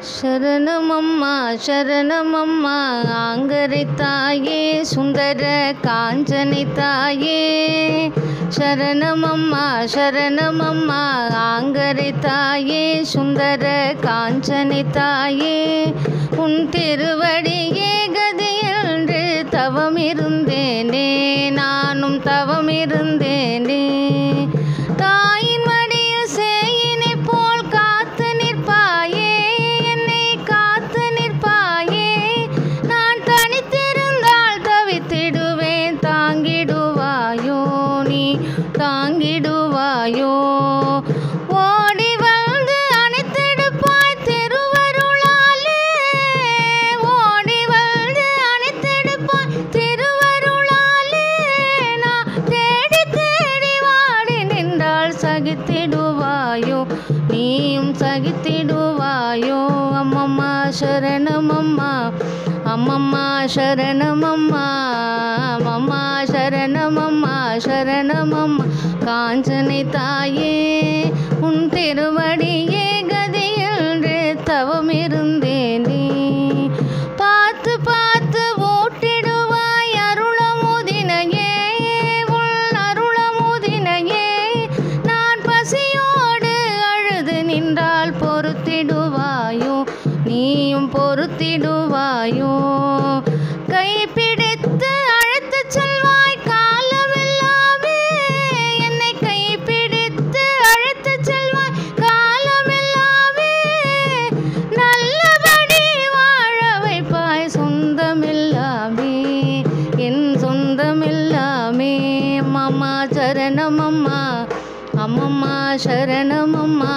சரணமம்மா சரணமம்மா ஆங்கரை தாயே சுந்தர காஞ்சனை தாயே சரணமம்மா சரணமம்மா ஆங்கரை தாயே சுந்தர காஞ்சனை தாயே உன் திருவடியே கதி என்று தவம் இருந்தேனே நானும் தவம் இருந்தேனே தாயின் மடியில் சேயினை போல் காத்து நிற்பாயே என்னை காத்து நிற்பாயே நான் தனித்திருந்தால் தவித்திடுவேன் தாங்கிடுவாயோ நீ தாங்கிடுவாயோ ஓடி வந்து அணைத்தெடுப்பாய் திருவருளாலே ஓடி வந்து அணைத்தெடுப்பாய் திருவருளாலே நான் தேடி தேடி வாடி நின்றால் சகித்திடுவாயோ நீயும் சகித்திடுவாயோ அம்மம்மா சரணமம்மா அம்மம்மா சரணமம்மா அம்மம்மா சரணமம்மா சரணமம்மா காஞ்சனை தாயே உன் திருவடியே கதி என்று தவம் இருந்தேனே பார்த்து பார்த்து ஓட்டிடுவாய் அருளமுதினையே உள் அருளமுதினையே நான் பசியோடு அழுது நின்றால் பொறுத்திடுவாயோ நீயும் பொறுத்திடுவாயோ கைப்பிடித்து அழைத்துச் செல்வாய் காலமெல்லாமே என்னை கைப்பிடித்து அழைத்துச் செல்வாய் காலமெல்லாமே நல்லபடி வாழ வைப்பாய் சொந்தமில்லாமே என் சொந்தமில்லாமே அம்மா சரணமம்மா அம்மம்மா சரணமம்மா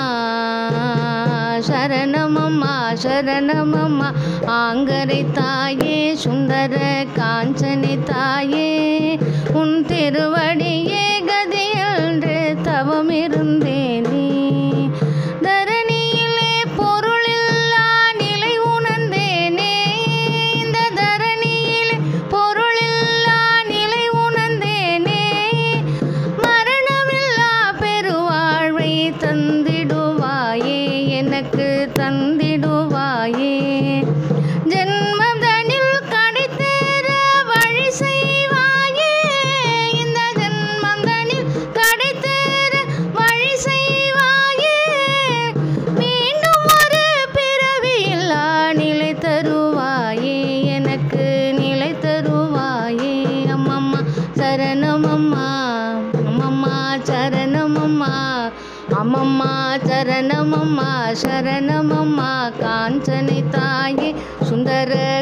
சரணமம்மா சரணமம்மா ஆங்கரை தாயே சுந்தர காஞ்சனை தாயே உன் திருவடியே கதி என்று தவம் இருந்தேனே தரணியிலே பொருளில்லா நிலை உணர்ந்தேனே இந்த தரணியிலே பொருளில்லா நிலை உணர்ந்தேனே மரணமில்லா பெருவாழ்வை தந்திடுவாயே எனக்கு தந்திடுவாயே ஜென்மம் தனில் கடைத்தேற வழி செய்வாயே இந்த ஜென்மம் தனில் கடைத்தேற வழி செய்வாயே மீண்டும் ஒரு பிறவியில்லா நிலை தருவாயே எனக்கு நிலை தருவாயே அம்மம்மா சரணமம்மா அம்மம்மா சரணமம்மா அம்மம்மா சரணமம்மா சரணமம்மா காஞ்சனை தாயே சுந்தர